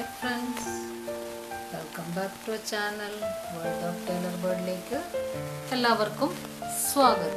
Hi friends welcome back to channel world of tailor ബേർഡിലേക്ക് എല്ലാവർക്കും സ്വാഗതം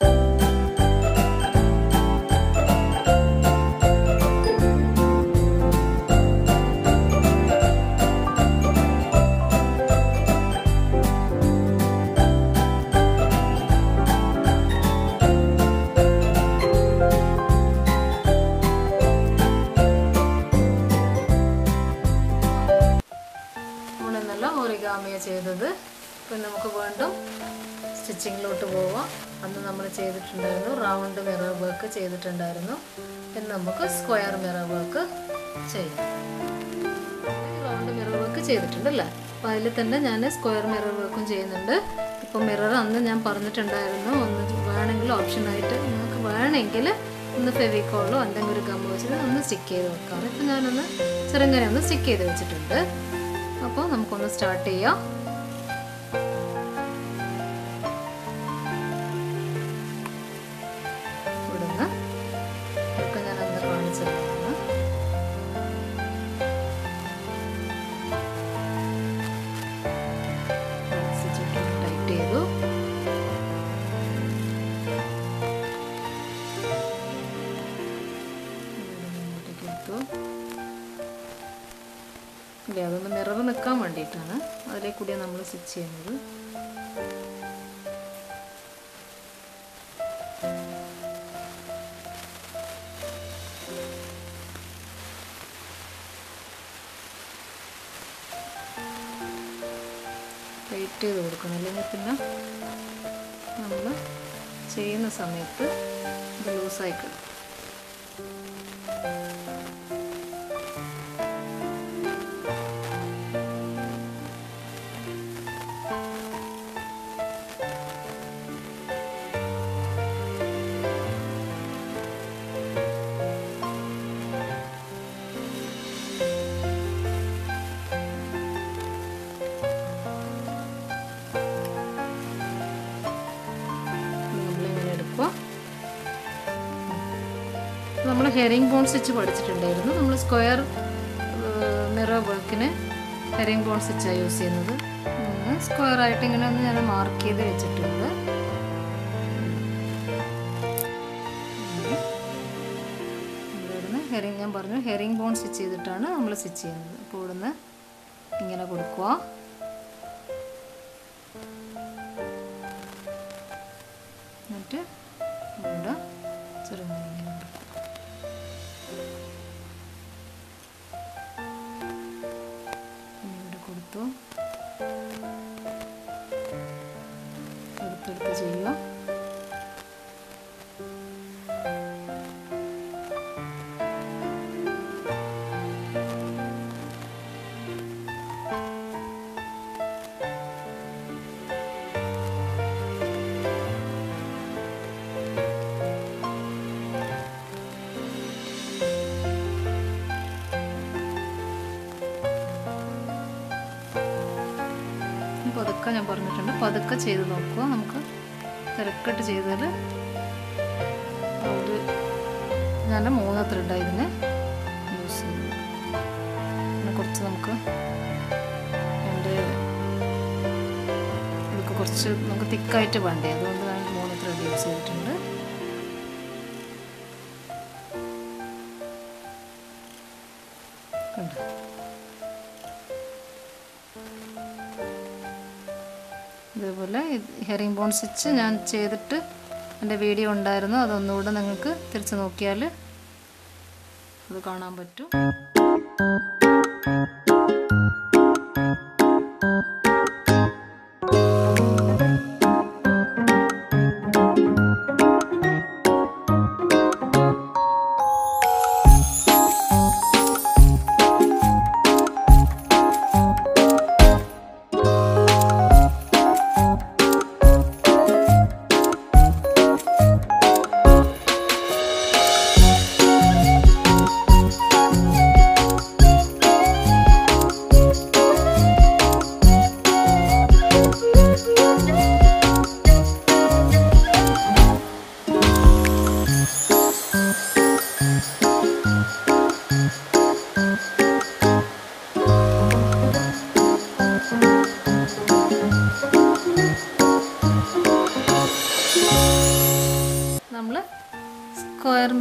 നമ്മളിന്നല്ല ഓറിഗാമിയ ചെയ്തത് ഇപ്പം നമുക്ക് വീണ്ടും സ്റ്റിച്ചിങ്ങിലോട്ട് പോവാം അന്ന് നമ്മൾ ചെയ്തിട്ടുണ്ടായിരുന്നു റൗണ്ട് മിറർ വർക്ക് ചെയ്തിട്ടുണ്ടായിരുന്നു ഇന്ന് നമുക്ക് സ്ക്വയർ മിറർ വർക്ക് ചെയ്യാം റൗണ്ട് മിറർ വർക്ക് ചെയ്തിട്ടുണ്ട് അല്ലേ അപ്പം അതിൽ തന്നെ ഞാൻ സ്ക്വയർ മിറർ വർക്കും ചെയ്യുന്നുണ്ട് ഇപ്പം മിറർ അന്ന് ഞാൻ പറഞ്ഞിട്ടുണ്ടായിരുന്നു ഒന്ന് വേണമെങ്കിൽ ഓപ്ഷനായിട്ട് നിങ്ങൾക്ക് വേണമെങ്കിൽ ഒന്ന് ഫെവിക്കോളോ എന്തെങ്കിലും ഒരു ഗമ്മ വെച്ചിട്ട് ഒന്ന് സ്റ്റിക്ക് ചെയ്ത് വെക്കാം ഇപ്പം ഞാനൊന്ന് ചെറുങ്ങനെ ഒന്ന് സ്റ്റിക്ക് ചെയ്ത് വെച്ചിട്ടുണ്ട് അപ്പോൾ നമുക്കൊന്ന് സ്റ്റാർട്ട് ചെയ്യാം ഇവിടുന്ന് ഇതൊക്കെ ഞാൻ അന്ന് കാണിച്ചതാണ് ടൈറ്റ് ചെയ്തു ഇങ്ങോട്ടേക്ക് എടുത്തു ഇല്ല അതൊന്ന് മിറർ നിൽക്കാൻ വേണ്ടിയിട്ടാണ് അതിലെ കൂടിയാണ് നമ്മൾ സ്റ്റിച്ച് ചെയ്യുന്നത് ടൈറ്റ് ചെയ്ത് കൊടുക്കണം അല്ലെങ്കിൽ പിന്നെ നമ്മൾ ചെയ്യുന്ന സമയത്ത് ഇത് ലൂസായി കിട്ടും നമ്മളിങ്ങനെ എടുക്കുക നമ്മൾ ഹെറിങ് ബോൺ സ്റ്റിച്ച് പഠിച്ചിട്ടുണ്ടായിരുന്നു നമ്മൾ സ്ക്വയർ മിറർ വർക്കിന് ഹെറിങ് ബോൺ സ്റ്റിച്ചാണ് യൂസ് ചെയ്യുന്നത് സ്ക്വയർ ആയിട്ട് ഇങ്ങനെ ഒന്ന് ഞാൻ മാർക്ക് ചെയ്ത് വെച്ചിട്ടുണ്ട് ഇവിടുന്ന് ഹെറിങ് ഞാൻ പറഞ്ഞു ഹെറിങ് ബോൺ സ്റ്റിച്ച് ചെയ്തിട്ടാണ് നമ്മൾ സ്റ്റിച്ച് ചെയ്യുന്നത് അപ്പോൾ ഇവിടുന്ന് ഇങ്ങനെ കൊടുക്കുക എന്നിട്ട് ഇവിടെ ചെറുങ്ങനെ ഇങ്ങനെ കൊടുക്കും പിന്നെ ഇവിടെ കൊടുത്തു എടുത്തെടുത്ത് ചെയ്യുക പതുക്കെ ഞാൻ പറഞ്ഞിട്ടുണ്ട് പതുക്കെ ചെയ്ത് നോക്കുക നമുക്ക് തിരക്കിട്ട് ചെയ്താൽ ഒരു ഞാൻ മൂന്ന് ത്രെഡാണ് ഇതിന് യൂസ് ചെയ്യുന്നത് പിന്നെ കുറച്ച് നമുക്ക് എൻ്റെ ഇതൊക്കെ കുറച്ച് നമുക്ക് തിക്കായിട്ട് വേണ്ടേ അതുകൊണ്ട് ഞാൻ മൂന്ന് ത്രെഡ് യൂസ് ചെയ്തിട്ടുണ്ട് കണ്ടോ ഇതേപോലെ ഹെറിങ് ബോൺ സ്റ്റിച്ച് ഞാൻ ചെയ്തിട്ട് എൻ്റെ വീഡിയോ ഉണ്ടായിരുന്നു അതൊന്നുകൂടെ നിങ്ങൾക്ക് തിരിച്ച് നോക്കിയാൽ അത് കാണാൻ പറ്റും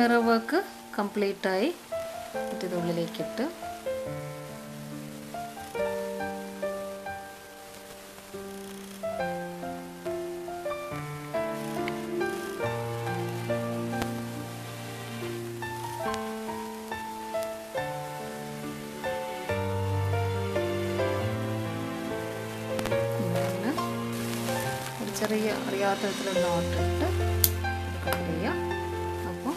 മിറർ വർക്ക് കംപ്ലീറ്റായി ഇത് ഉള്ളിലേക്കിട്ട് ഇങ്ങനെ ഒരു ചെറിയ അറിയാത്ത വിധത്തിൽ നോട്ടിട്ട് കട്ട് ചെയ്യാം അപ്പോൾ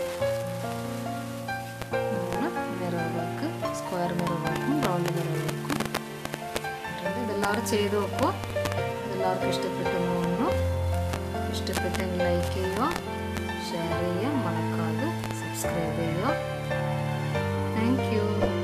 നമ്മൾ മിറർ വർക്ക് സ്ക്വയർ മിറർ വർക്കും റൗണ്ട് മിറർ വർക്കും ഇട്ടിട്ടുണ്ട്. ഇതെല്ലാവരും ചെയ്ത് നോക്കുക ഇതെല്ലാവർക്കും ഇഷ്ടപ്പെട്ടു തോന്നുന്നു ഇഷ്ടപ്പെട്ടെങ്കിൽ ലൈക്ക് ചെയ്യുക ഷെയർ ചെയ്യുക മറക്കാതെ സബ്സ്ക്രൈബ് ചെയ്യുക താങ്ക് യു